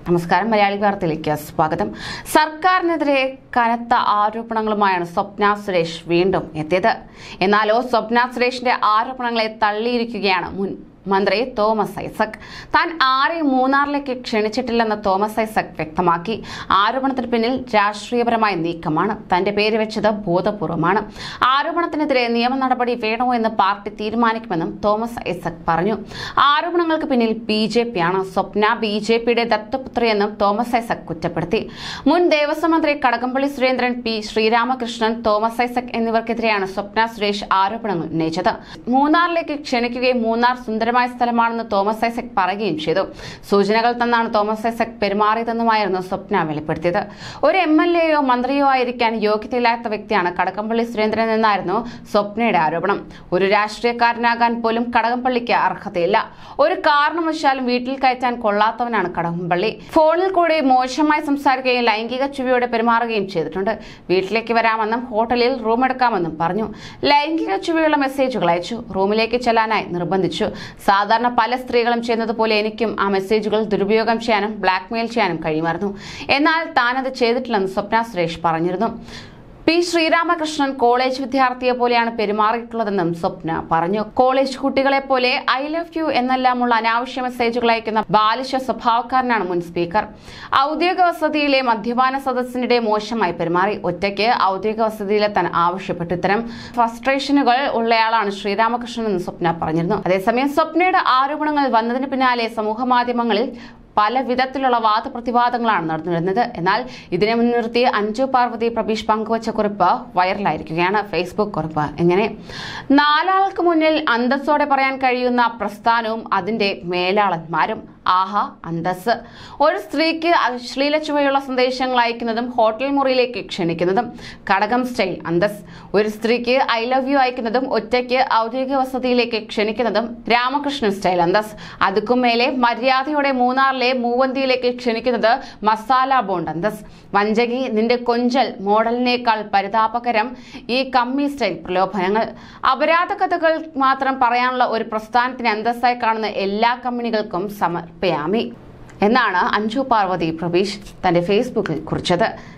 നമസ്കാരം മലയാളി വാർത്തയിലേക്ക് സ്വാഗതം സർക്കാരിനെതിരെ കനത്ത ആരോപണങ്ങളുമായാണ് സ്വപ്ന സുരേഷ് വീണ്ടും എത്തിയത് എന്നാലോ സ്വപ്ന സുരേഷിന്റെ ആരോപണങ്ങളെ തള്ളിയിരിക്കുകയാണ് മുൻ മന്ത്രി തോമസ് ഐസക് താൻ ആരെയും മൂന്നാറിലേക്ക് ക്ഷണിച്ചിട്ടില്ലെന്ന് തോമസ് ഐസക് വ്യക്തമാക്കി ആരോപണത്തിന് പിന്നിൽ രാഷ്ട്രീയപരമായ നീക്കമാണ് തന്റെ പേര് വെച്ചത് ബോധപൂർവമാണ് ആരോപണത്തിനെതിരെ നിയമ നടപടി വേണോ എന്ന് പാർട്ടി തീരുമാനിക്കുമെന്നും തോമസ് ഐസക് പറഞ്ഞു ആരോപണങ്ങൾക്ക് പിന്നിൽ ബി ജെ പിയാണ് സ്വപ്ന ബി ജെ പിയുടെ ദത്തപുത്രിയെന്നും തോമസ് ഐസക് കുറ്റപ്പെടുത്തി മുൻ ദേവസ്വം മന്ത്രി കടകംപള്ളി സുരേന്ദ്രൻ പി ശ്രീരാമകൃഷ്ണൻ തോമസ് ഐസക് എന്നിവർക്കെതിരെയാണ് സ്വപ്ന സുരേഷ് ആരോപണങ്ങൾ ഉന്നയിച്ചത് മൂന്നാറിലേക്ക് ക്ഷണിക്കുകയും മൂന്നാർ സുന്ദരമായ സ്ഥലമാണെന്ന് തോമസ് ഐസക് പറയുകയും ചെയ്തു സൂചനകൾ തന്നാണ് തോമസ് ഐസക് പെരുമാറിയതെന്നുമായിരുന്നു സ്വപ്ന വെളിപ്പെടുത്തിയത് ഒരു എം എൽ എയോ മന്ത്രിയോ ആയിരിക്കാൻ യോഗ്യതയില്ലാത്ത വ്യക്തിയാണ് കടകംപള്ളി സുരേന്ദ്രൻ എന്നായിരുന്നു സ്വപ്നയുടെ ആരോപണം ഒരു രാഷ്ട്രീയക്കാരനാകാൻ പോലും കടകംപള്ളിക്ക് അർഹതയില്ല ഒരു കാരണവശാലും വീട്ടിൽ കയറ്റാൻ കൊള്ളാത്തവനാണ് കടകംപള്ളി ഫോണിൽ കൂടി മോശമായി സംസാരിക്കുകയും ലൈംഗിക ചുവയോടെ പെരുമാറുകയും ചെയ്തിട്ടുണ്ട് വീട്ടിലേക്ക് വരാമെന്നും ഹോട്ടലിൽ റൂം എടുക്കാമെന്നും പറഞ്ഞു ലൈംഗിക ചുവയുള്ള മെസ്സേജുകൾ അയച്ചു റൂമിലേക്ക് ചെല്ലാനായി നിർബന്ധിച്ചു സാധാരണ പല സ്ത്രീകളും ചെയ്യുന്നത് പോലെ എനിക്കും ആ മെസ്സേജുകൾ ദുരുപയോഗം ചെയ്യാനും ബ്ലാക്ക്മെയിൽ ചെയ്യാനും കഴിയുമായിരുന്നു എന്നാൽ താനത് ചെയ്തിട്ടില്ലെന്ന് സ്വപ്ന സുരേഷ് പറഞ്ഞിരുന്നു പി ശ്രീരാമകൃഷ്ണൻ കോളേജ് വിദ്യാർത്ഥിയെ പോലെയാണ് പെരുമാറിയിട്ടുള്ളതെന്നും സ്വപ്ന പറഞ്ഞു കോളേജ് കുട്ടികളെ പോലെ ഐ ലവ് യു എന്നെല്ലാമുള്ള അനാവശ്യ മെസ്സേജുകൾ അയക്കുന്ന ബാലിശ സ്വഭാവക്കാരനാണ് മുൻ സ്പീക്കർ ഔദ്യോഗിക വസതിയിലെ മദ്യപാന സദസ്സിനിടെ മോശമായി പെരുമാറി ഒറ്റയ്ക്ക് ഔദ്യോഗിക വസതിയിലെത്താൻ ആവശ്യപ്പെട്ടു ഇത്തരം ഫ്രസ്ട്രേഷനുകൾ ഉള്ളയാളാണ് ശ്രീരാമകൃഷ്ണൻ എന്ന് സ്വപ്ന പറഞ്ഞിരുന്നു അതേസമയം സ്വപ്നയുടെ ആരോപണങ്ങൾ വന്നതിന് പിന്നാലെ സമൂഹ മാധ്യമങ്ങളിൽ പല വിധത്തിലുള്ള വാദപ്രതിവാദങ്ങളാണ് നടന്നിരുന്നത് എന്നാൽ ഇതിനെ മുൻനിർത്തി അഞ്ജു പാർവതി പ്രബീഷ് പങ്കുവച്ച കുറിപ്പ് വൈറലായിരിക്കുകയാണ് ഫേസ്ബുക്ക് കുറിപ്പ് എങ്ങനെ നാലാൾക്ക് മുന്നിൽ അന്തസ്സോടെ പറയാൻ കഴിയുന്ന പ്രസ്ഥാനവും അതിന്റെ മേലാളന്മാരും ആഹാ അന്തസ് ഒരു സ്ത്രീക്ക് അശ്ലീല ചുവയുള്ള സന്ദേശങ്ങൾ അയക്കുന്നതും ഹോട്ടൽ മുറിയിലേക്ക് ക്ഷണിക്കുന്നതും കടകം സ്റ്റൈൽ അന്തസ് ഒരു സ്ത്രീക്ക് ഐ ലവ് യു അയക്കുന്നതും ഒറ്റയ്ക്ക് ഔദ്യോഗിക വസതിയിലേക്ക് ക്ഷണിക്കുന്നതും രാമകൃഷ്ണൻ സ്റ്റൈൽ അന്തസ് അതുക്കും മേലെ മര്യാദയോടെ മൂന്നാറിലെ മൂവന്തിയിലേക്ക് ക്ഷണിക്കുന്നത് മസാല ബോണ്ട് അന്തസ് വഞ്ചകി നിന്റെ കൊഞ്ചൽ മോഡലിനേക്കാൾ പരിതാപകരം ഈ കമ്മി സ്റ്റൈൽ പ്രലോഭനങ്ങൾ അപരാധ കഥകൾ മാത്രം പറയാനുള്ള ഒരു പ്രസ്ഥാനത്തിന് അന്തസ്സായി കാണുന്ന എല്ലാ കമ്പനികൾക്കും സമർപ്പയാമി എന്നാണ് അഞ്ജു പാർവതി പ്രവീഷ് തന്റെ ഫേസ്ബുക്കിൽ കുറിച്ചത്